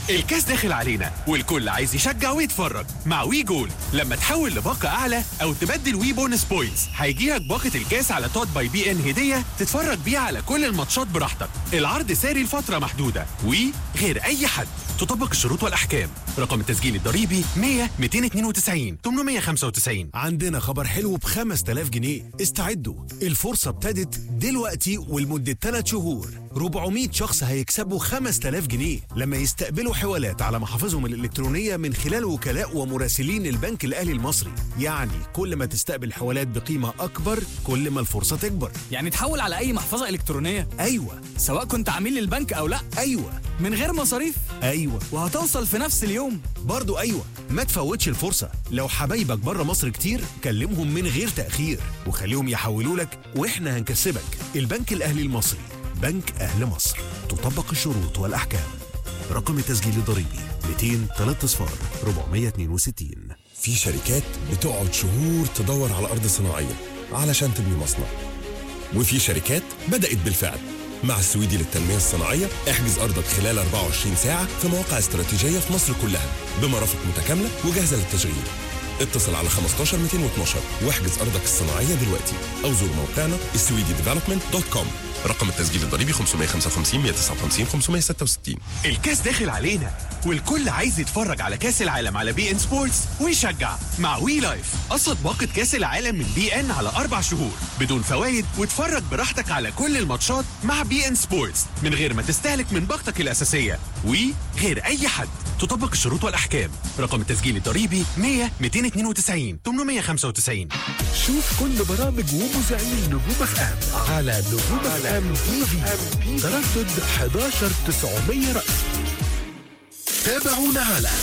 الكاس داخل علينا والكل عايز يشجع ويتفرج مع وي جول لما تحول لباقة أعلى أو تبدل وي بونس بوينتس هيجيلك باقة الكاس على توت باي بي إن هدية تتفرج بيها على كل الماتشات براحتك العرض ساري لفترة محدودة وي غير أي حد تطبق الشروط والأحكام رقم التسجيل الضريبي 100 292 895 عندنا خبر حلو ب 5000 جنيه استعدوا الفرصة ابتدت دلوقتي ولمدة 3 شهور 400 شخص هيكسبوا 5000 جنيه لما يستقبلوا حوالات على محافظهم الإلكترونية من خلال وكلاء ومراسلين البنك الأهلي المصري يعني كل ما تستقبل حوالات بقيمة أكبر كل ما الفرصة تكبر يعني تحول على أي محفظة إلكترونية أيوة سواء كنت عميل للبنك أو لأ أيوة من غير مصاريف أيوة وهتوصل في نفس اليوم برضو أيوة ما تفوتش الفرصة لو حبايبك بره مصر كتير كلمهم من غير تأخير وخليهم يحولوا لك وإحنا هنكسبك البنك الأهلي المصري بنك أهل مصر تطبق الشروط والأحكام رقم التسجيل الضريبي 200 3 صفار 462 في شركات بتقعد شهور تدور على أرض صناعية علشان تبني مصنع وفي شركات بدأت بالفعل مع السويدي للتنمية الصناعية احجز أرضك خلال 24 ساعة في مواقع استراتيجية في مصر كلها بمرافق متكاملة وجاهزة للتشغيل اتصل على 15 212 واحجز أرضك الصناعية دلوقتي أو زور موقعنا السويدي ديفلوبمنت دوت كوم رقم التسجيل الضريبي 555 159 566 الكاس داخل علينا والكل عايز يتفرج على كاس العالم على بي ان سبورتس ويشجع مع وي لايف قصة باقة كاس العالم من بي ان على أربع شهور بدون فوائد واتفرج براحتك على كل الماتشات مع بي ان سبورتس من غير ما تستهلك من باقتك الأساسية وي غير أي حد تطبق الشروط والأحكام رقم التسجيل الضريبي 100 292 895 شوف كل برامج ومذيعين نجوم اف ام على نجوم اف ام تي في تردد 11 900 رأس تابعونا على